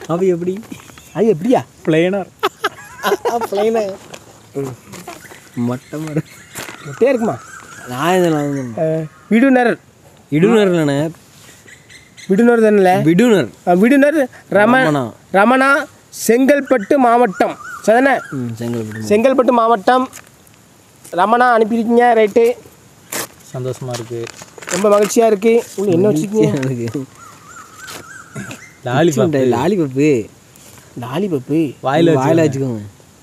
அவ எப்படி அது எப்படியா பிளேனர் பிளைனு மட்டமாக இருக்கு முட்டையே இருக்குமா நான் இதெல்லாம் அஹ், விடுனர் விடுனர் இல்லைண்ணே விடுனர் தானே விடுனர் விடுனர் ரம ரமணா. ரமணா செங்கல்பட்டு மாவட்டம் சரிதானே ம் செங்கல்பட்டு செங்கல்பட்டு மாவட்டம் ரமணா அனுப்பியிருக்கீங்க ரைட்டு சந்தோஷமா இருக்கு ரொம்ப மகிழ்ச்சியாக இருக்குது உள்ள என்ன வச்சுருக்கீங்க எனக்கு லாலிபாப் லாலிபப்பு லாலிபப்பு வாயில வாயில வச்சுக்கோங்க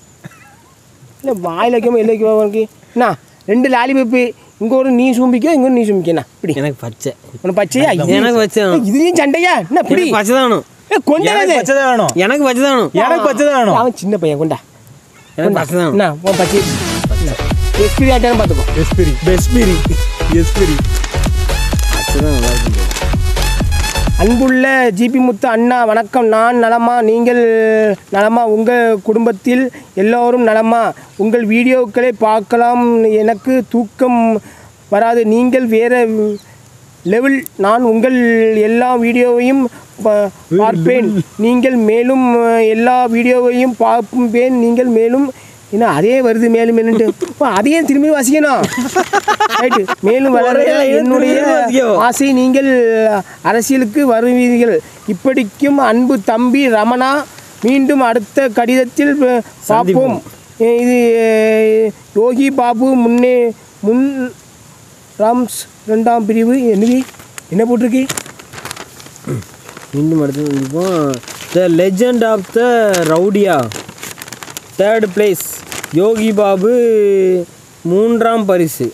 இல்லை வாயில் வைக்காம எல்லாம் வைக்காம உனக்கு என்ன ரெண்டு லாலிபப்பு இங்கே ஒரு நீ சூம்பிக்க இங்கே ஒரு நீ சூம்பிக்கண்ணா இப்படி எனக்கு பச்சை உனக்கு பச்சையா இது- எனக்கு பச்சை ஏய், வேணும் இதுலயும் சண்டையா என்ன இப்படி எனக்கு பச்சை தான் வேணும் கொஞ்சம் எனக்கு பச்சை தான் வேணும் எனக்கு பச்சை தான் வேணும் எனக்கு பச்சை தான் வேணும் அவன் சின்ன பையன் கொண்டா எனக்கு பச்சை தான் வேணும் என்ன உன் பச்சை எக்ஸ்பிரி ஆட்டான்னு பார்த்துக்கோ எஸ்பிரி பெஸ்பிரி எஸ்பிரி பச்சை தான் நல்லா இருக்கும் அன்புள்ள ஜிபி முத்து அண்ணா வணக்கம் நான் நலமா நீங்கள் நலமா உங்கள் குடும்பத்தில் எல்லோரும் நலமா உங்கள் வீடியோக்களை பார்க்கலாம் எனக்கு தூக்கம் வராது நீங்கள் வேறு லெவல் நான் உங்கள் எல்லா வீடியோவையும் பா- பார்ப்பேன் நீங்கள் மேலும் அஹ், எல்லா வீடியோவையும் பார்ப்பேன் நீங்கள் மேலும் என்ன அதே வருது மேலும் என்னட்டு அப்ப அதையே திரும்பி வாசிக்கணும் ரைட்டு மேலும் வளர ஒரே line என்னுடைய திரும்பி வாசிக்கவா? ஆசை நீங்கள் அரசியலுக்கு வருவீர்கள் இப்படிக்கும் அன்பு தம்பி ரமணா மீண்டும் அடுத்த கடிதத்தில் ப- பார்ப்போம் இது அஹ், யோகி பாபு முன்னே முன் ராம்ஸ் ரெண்டாம் பிரிவு என்னது என்ன போட்டிருக்கு மீண்டும் அடுத்து இப்போ த லெஜெண்ட் ஆஃப் த ரவுடியா தேர்ட் பிளேஸ் யோகி பாபு மூன்றாம் பரிசு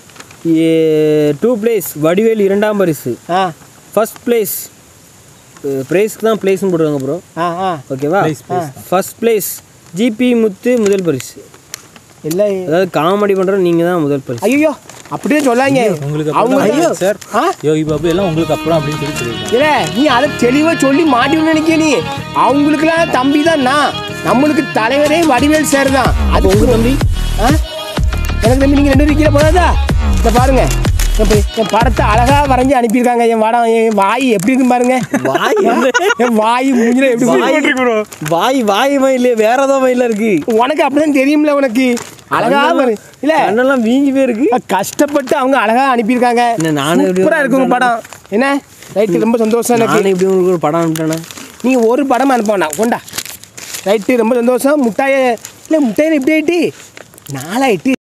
டூ பிளேஸ் வடிவேல் இரண்டாம் பரிசு ஆ ஃபர்ஸ்ட் பிளேஸ் ப்ரைஸ்க்கு தான் பிளேஸ்னு போடுவாங்க ப்ரோ ஆ ஆ ஓகேவா ஃபர்ஸ்ட் பிளேஸ் ஜிபி முத்து முதல் பரிசு எல்லாம் அதாவது காமெடி பண்ணுற நீங்கள் தான் முதல் பரிசு ஐயோ அப்படியே சொல்லாங்க உங்களுக்கு அவங்க அப்புறம் சார் ஆ யோகி பாபு எல்லாம் உங்களுக்கு அப்புறம் அப்படின்னு சொல்லி சொல்லியிருக்காங்க இல்ல நீ அதை தெளிவாக சொல்லி மாட்டி நினைக்க நீ அவங்களுக்குலாம் தம்பி தான் நான் நம்மளுக்கு தலைவரே வடிவேல் சார் தான் அது உங்க தம்பி ஆ எனக்கு தம்பி நீங்கள் ரெண்டு இருக்கீங்க போதாதா இந்த பாருங்க என் பை- என் படத்தை அழகா வரைஞ்சி அனுப்பியிருக்காங்க என் வாடம் என் வாய் எப்படி இருக்குன்னு பாருங்க வாய் என்ன? என் வாய் மூஞ்சில எப்படி வாய் வாய் வாய் மயில வேற ஏதோ மயில இருக்கு உனக்கு அப்படிதான் தெரியும்ல உனக்கு அழகா பாரு இல்ல கண்ணெல்லாம் வீங்கி போயிருக்கு கஷ்டப்பட்டு அவங்க அழகா அனுப்பியிருக்காங்க என்ன, நானும் எப்படி சூப்பரா இருக்கு உங்க படம் என்ன ரைட்டு ரொம்ப சந்தோஷம் எனக்கு நான் இப்படி உங்களுக்கு ஒரு படம் அனுப்பிட்டேனே நீ ஒரு படம் அனுப்ப கொண்டா ரைட்டு ரொம்ப சந்தோஷம் முட்டாயை இல்லை முட்டாயை எப்படி ஆயிட்டு நாலாயிட்டு